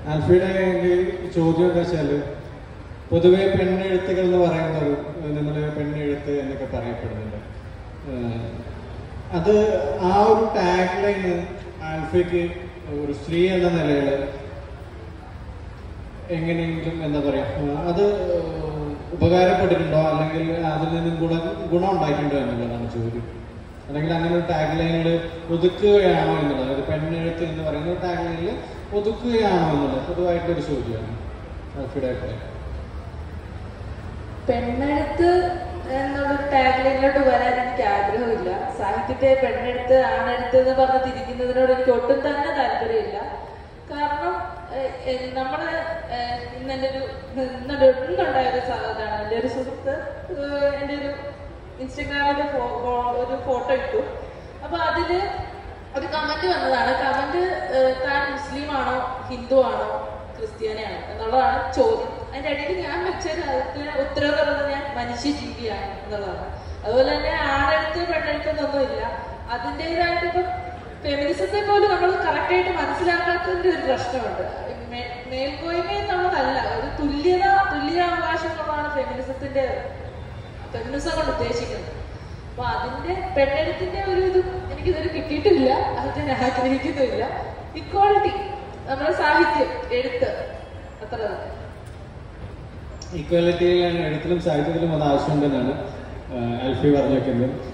ആൽഫിയുടെ എനിക്ക് ചോദ്യം എന്താ വെച്ചാല് പൊതുവെ പെണ്ണെഴുത്തുകൾ എന്ന് പറയുന്നത് നമ്മൾ പെണ്ണെഴുത്ത് എന്നൊക്കെ പറയപ്പെടുന്നുണ്ട് ഏഹ് അത് ആ ഒരു ടാഗ് ലൈന് ആൽഫയ്ക്ക് ഒരു സ്ത്രീ എന്ന നിലയിൽ എങ്ങനെയെങ്കിലും എന്താ പറയാ ഏഹ് അത് ഉപകാരപ്പെട്ടിട്ടുണ്ടോ അല്ലെങ്കിൽ അതിൽ നിന്നും ഗുണ ഗുണം ഉണ്ടായിട്ടുണ്ടോ എന്നുള്ളതാണ് ചോദ്യം അല്ലെങ്കിൽ അങ്ങനെ ഒരു ടാഗ് ലൈനിൽ ഒതുക്കുകയാണോ എന്നുള്ളത് അതായത് പെണ്ണെഴുത്ത് എന്ന് പറയുന്ന ഒരു ടാഗ് ലൈനിൽ ഒതുക്കുകയാണോ എന്നുള്ളത് പൊതുവായിട്ടൊരു ചോദ്യമാണ് ആൽഫിയുടെ അഭിപ്രായം പെണ്ണെടുത്ത് എന്നുള്ള ടാഗ്ലൈനിലോട്ട് വരാൻ എനിക്ക് ആഗ്രഹമില്ല സാഹിത്യത്തെ പെണ്ണെടുത്ത് ആണെടുത്ത് എന്ന് പറഞ്ഞ് തിരിക്കുന്നതിനോട് എനിക്ക് ഒട്ടും തന്നെ താല്പര്യമില്ല കാരണം ഏഹ്, ഏഹ്, നമ്മള് ഏഹ്, ഇന്ന് എൻ്റെ ഒരു ഇന്നൊരു ഇന്നുണ്ടായ ഒരു സാധനമാണ് എൻ്റെ ഒരു സുഹൃത്ത് ഏഹ്, എൻ്റെ ഒരു ഇൻസ്റ്റഗ്രാമിൽ ഒരു ഫോട്ടോ ഇട്ടു അപ്പൊ അതില് ഒരു കമന്റ് വന്നതാണ് കമന്റ് താൻ മുസ്ലിം ആണോ ഹിന്ദു ആണോ ക്രിസ്ത്യാനിയാണോ എന്നുള്ളതാണ് ചോദ്യം അതിന്റെ അടിയിൽ ഞാൻ വെച്ചൊരു അതിന് ഉത്തരവ് പറയുന്നത് ഞാൻ മനുഷ്യജീവിയാണ് എന്നുള്ളതാണ് അതുപോലെ തന്നെ ആണെടുത്ത് പെണ്ണെടുത്ത് എന്നൊന്നുമില്ല അതിൻ്റെതായിട്ട് ഇപ്പം ഫെമിനിസത്തെ പോലും നമ്മൾ കറക്റ്റായിട്ട് മനസ്സിലാക്കാത്തതിന്റെ ഒരു പ്രശ്നമുണ്ട് മേ- മേൽക്കോയ്മ എന്നുള്ളതല്ല ഒരു തുല്യത തുല്യാവകാശം എന്നുള്ളതാണ് ഫെമിനിസത്തിന്റെ ഫെമിനിസം കൊണ്ട് ഉദ്ദേശിക്കുന്നത് അപ്പൊ അതിന്റെ പെണ്ണെഴുത്തിന്റെ ഒരു ഇത് എനിക്കിതുവരെ കിട്ടിയിട്ടില്ല അത് ഞാൻ ആഗ്രഹിക്കുന്നില്ല ഇക്വാളിറ്റി നമ്മുടെ സാഹിത്യം എഴുത്ത് അത്ര തന്നെ ഈക്വാലിറ്റിയിലാണ് എഴുത്തിലും സാഹിത്യത്തിലും അത് ആവശ്യമുണ്ടെന്നാണ് ആൽഫി പറഞ്ഞു വെക്കുന്നത്